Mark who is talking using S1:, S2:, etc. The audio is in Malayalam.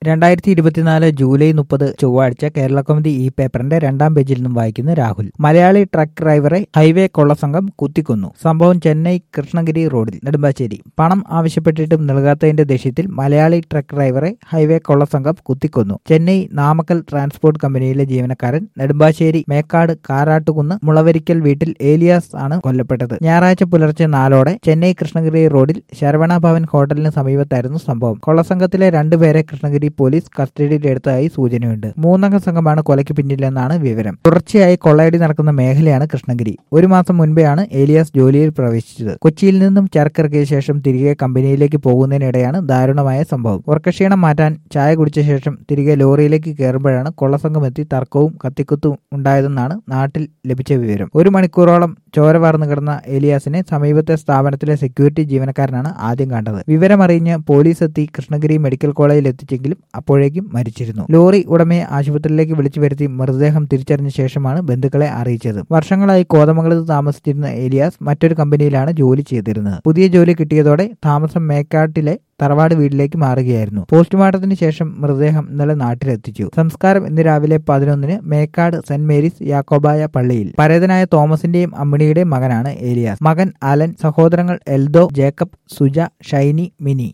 S1: രണ്ടായിരത്തി ഇരുപത്തിനാല് ജൂലൈ മുപ്പത് ചൊവ്വാഴ്ച കേരള കൗമുദി ഈ പേപ്പറിന്റെ രണ്ടാം പേജിൽ നിന്നും വായിക്കുന്നു രാഹുൽ മലയാളി ട്രക്ക് ഡ്രൈവറെ ഹൈവേ കൊള്ളസംഘം കുത്തിക്കൊന്നു സംഭവം ചെന്നൈ കൃഷ്ണഗിരി റോഡിൽ നെടുമ്പാശ്ശേരി പണം ആവശ്യപ്പെട്ടിട്ടും നൽകാത്തതിന്റെ ദേഷ്യത്തിൽ മലയാളി ട്രക്ക് ഡ്രൈവറെ ഹൈവേ കൊള്ളസംഘം കുത്തിക്കൊന്നു ചെന്നൈ നാമക്കൽ ട്രാൻസ്പോർട്ട് കമ്പനിയിലെ ജീവനക്കാരൻ നെടുമ്പാശ്ശേരി മേക്കാട് കാരാട്ടുകുന്ന് മുളവരിക്കൽ വീട്ടിൽ ഏലിയാസ് ആണ് കൊല്ലപ്പെട്ടത് ഞായറാഴ്ച പുലർച്ചെ നാലോടെ ചെന്നൈ കൃഷ്ണഗിരി റോഡിൽ ശരവണ ഭവൻ ഹോട്ടലിന് സമീപത്തായിരുന്നു സംഭവം കൊള്ളസംഘത്തിലെ രണ്ടുപേരെ കൃഷ്ണഗിരി പോലീസ് കസ്റ്റഡിയിലെടുത്തതായി സൂചനയുണ്ട് മൂന്നംഗ സംഘമാണ് കൊലയ്ക്ക് പിന്നിലെന്നാണ് വിവരം തുടർച്ചയായി കൊള്ളയടി നടക്കുന്ന മേഖലയാണ് കൃഷ്ണഗിരി ഒരു മാസം മുൻപെയാണ് ഏലിയാസ് ജോലിയിൽ പ്രവേശിച്ചത് കൊച്ചിയിൽ നിന്നും ചരക്കിറക്കിയ ശേഷം തിരികെ കമ്പനിയിലേക്ക് പോകുന്നതിനിടെയാണ് ദാരുണമായ സംഭവം ഉറക്കക്ഷീണം മാറ്റാൻ ചായ കുടിച്ച ശേഷം തിരികെ ലോറിയിലേക്ക് കയറുമ്പോഴാണ് കൊള്ളസംഘം എത്തി തർക്കവും കത്തിക്കുത്തും ഉണ്ടായതെന്നാണ് നാട്ടിൽ ലഭിച്ച വിവരം ഒരു മണിക്കൂറോളം ചോര വാർന്നു കിടന്ന ഏലിയാസിനെ സമീപത്തെ സ്ഥാപനത്തിലെ സെക്യൂരിറ്റി ജീവനക്കാരനാണ് ആദ്യം കണ്ടത് വിവരമറിഞ്ഞ് പോലീസ് എത്തി കൃഷ്ണഗിരി മെഡിക്കൽ കോളേജിൽ എത്തിച്ചെങ്കിലും അപ്പോഴേക്കും മരിച്ചിരുന്നു ലോറി ഉടമയെ ആശുപത്രിയിലേക്ക് വിളിച്ചു വരുത്തി മൃതദേഹം തിരിച്ചറിഞ്ഞ ശേഷമാണ് ബന്ധുക്കളെ അറിയിച്ചത് വർഷങ്ങളായി കോതമംഗലത്ത് താമസിച്ചിരുന്ന ഏലിയാസ് മറ്റൊരു കമ്പനിയിലാണ് ജോലി ചെയ്തിരുന്നത് പുതിയ ജോലി കിട്ടിയതോടെ താമസം മേക്കാട്ടിലെ തറവാട് വീട്ടിലേക്ക് മാറുകയായിരുന്നു പോസ്റ്റ്മോർട്ടത്തിന് ശേഷം മൃതദേഹം ഇന്നലെ നാട്ടിലെത്തിച്ചു സംസ്കാരം ഇന്ന് രാവിലെ പതിനൊന്നിന് മേക്കാട് സെന്റ് മേരീസ് യാക്കോബായ പള്ളിയിൽ പരേതനായ തോമസിന്റെയും അമ്മിണിയുടെയും മകനാണ് ഏലിയാസ് മകൻ അലൻ സഹോദരങ്ങൾ എൽദോ ജേക്കബ് സുജ ഷൈനി മിനി